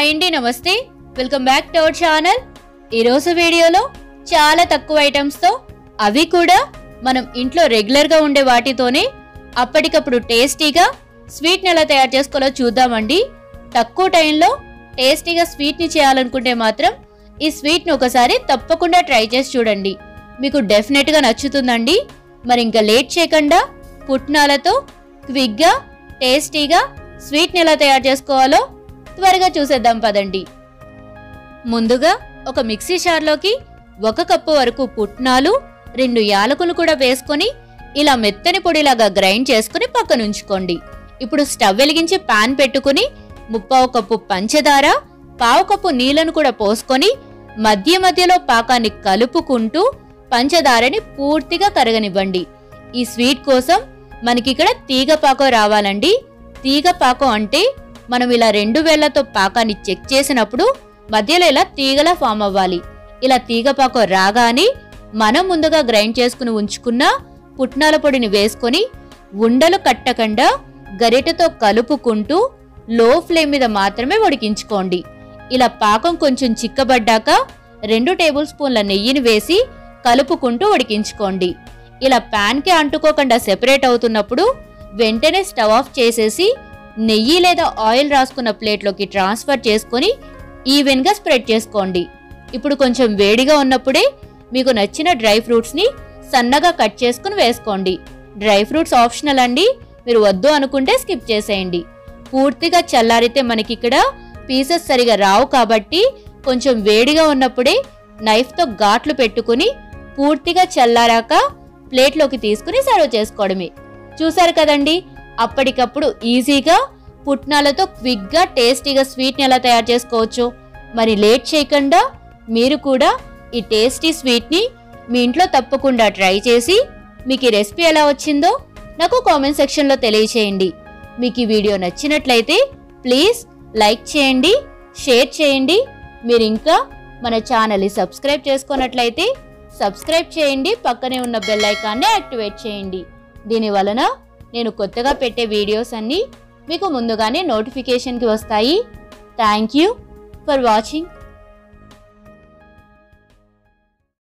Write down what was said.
hi అండి నమస్తే welcome back to our channel ఈరోజు వీడియోలో చాలా తక్కువ ఐటమ్స్తో అవి కూడా మనం ఇంట్లో రెగ్యులర్గా ఉండే వాటితోనే అప్పటికప్పుడు టేస్టీగా స్వీట్ని ఎలా తయారు చేసుకోవాలో చూద్దామండి తక్కువ టైంలో టేస్టీగా స్వీట్ని చేయాలనుకుంటే మాత్రం ఈ స్వీట్ని ఒకసారి తప్పకుండా ట్రై చేసి చూడండి మీకు డెఫినెట్గా నచ్చుతుందండి మరి ఇంకా లేట్ చేయకుండా పుట్నాలతో క్విక్గా టేస్టీగా స్వీట్ని ఎలా తయారు చేసుకోవాలో త్వరగా చూసేద్దాం పదండి ముందుగా ఒక మిక్సీ జార్లోకి ఒక కప్పు వరకు పుట్నాలు రెండు యాలకులు కూడా వేసుకొని ఇలా మెత్తని పొడిలాగా గ్రైండ్ చేసుకుని పక్కన ఉంచుకోండి ఇప్పుడు స్టవ్ వెలిగించి పాన్ పెట్టుకుని ముప్పావు కప్పు పంచదార పావు కప్పు నీళ్లను కూడా పోసుకొని మధ్య మధ్యలో పాకాన్ని కలుపుకుంటూ పంచదారని పూర్తిగా కరగనివ్వండి ఈ స్వీట్ కోసం మనకిక్కడ తీగ పాకం రావాలండి తీగ పాకం అంటే మనం ఇలా రెండు వేళ్లతో పాకాన్ని చెక్ చేసినప్పుడు మధ్యలో ఇలా తీగలా ఫామ్ అవ్వాలి ఇలా తీగ పాకం రాగానే మనం ముందుగా గ్రైండ్ చేసుకుని ఉంచుకున్న పుట్నాల పొడిని వేసుకొని ఉండలు కట్టకుండా గరిటెతో కలుపుకుంటూ లో ఫ్లేమ్ మీద మాత్రమే ఉడికించుకోండి ఇలా పాకం కొంచెం చిక్కబడ్డాక రెండు టేబుల్ స్పూన్ల నెయ్యిని వేసి కలుపుకుంటూ ఉడికించుకోండి ఇలా ప్యాన్కి అంటుకోకుండా సెపరేట్ అవుతున్నప్పుడు వెంటనే స్టవ్ ఆఫ్ చేసేసి నెయ్యి లేదా ఆయిల్ రాసుకున్న ప్లేట్లోకి ట్రాన్స్ఫర్ చేసుకొని ఈవెన్గా స్ప్రెడ్ చేసుకోండి ఇప్పుడు కొంచెం వేడిగా ఉన్నప్పుడే మీకు నచ్చిన డ్రై ఫ్రూట్స్ని సన్నగా కట్ చేసుకుని వేసుకోండి డ్రై ఫ్రూట్స్ ఆప్షనల్ అండి మీరు వద్దు అనుకుంటే స్కిప్ చేసేయండి పూర్తిగా చల్లారితే మనకి ఇక్కడ పీసెస్ సరిగా రావు కాబట్టి కొంచెం వేడిగా ఉన్నప్పుడే నైఫ్తో ఘాట్లు పెట్టుకుని పూర్తిగా చల్లారాక ప్లేట్లోకి తీసుకుని సర్వ్ చేసుకోవడమే చూసారు కదండి అప్పటికప్పుడు ఈజీగా పుట్నాలతో క్విక్గా టేస్టీగా స్వీట్ని ఎలా తయారు చేసుకోవచ్చు మరి లేట్ చేయకుండా మీరు కూడా ఈ టేస్టీ స్వీట్ని మీ ఇంట్లో తప్పకుండా ట్రై చేసి మీకు ఈ రెసిపీ ఎలా వచ్చిందో నాకు కామెంట్ సెక్షన్లో తెలియచేయండి మీకు ఈ వీడియో నచ్చినట్లయితే ప్లీజ్ లైక్ చేయండి షేర్ చేయండి మీరు ఇంకా మన ఛానల్ని సబ్స్క్రైబ్ చేసుకున్నట్లయితే సబ్స్క్రైబ్ చేయండి పక్కనే ఉన్న బెల్ ఐకాన్ని యాక్టివేట్ చేయండి దీని వలన నేను కొత్తగా పెట్టే వీడియోస్ అన్నీ మీకు ముందుగానే నోటిఫికేషన్కి వస్తాయి థ్యాంక్ యూ ఫర్ వాచింగ్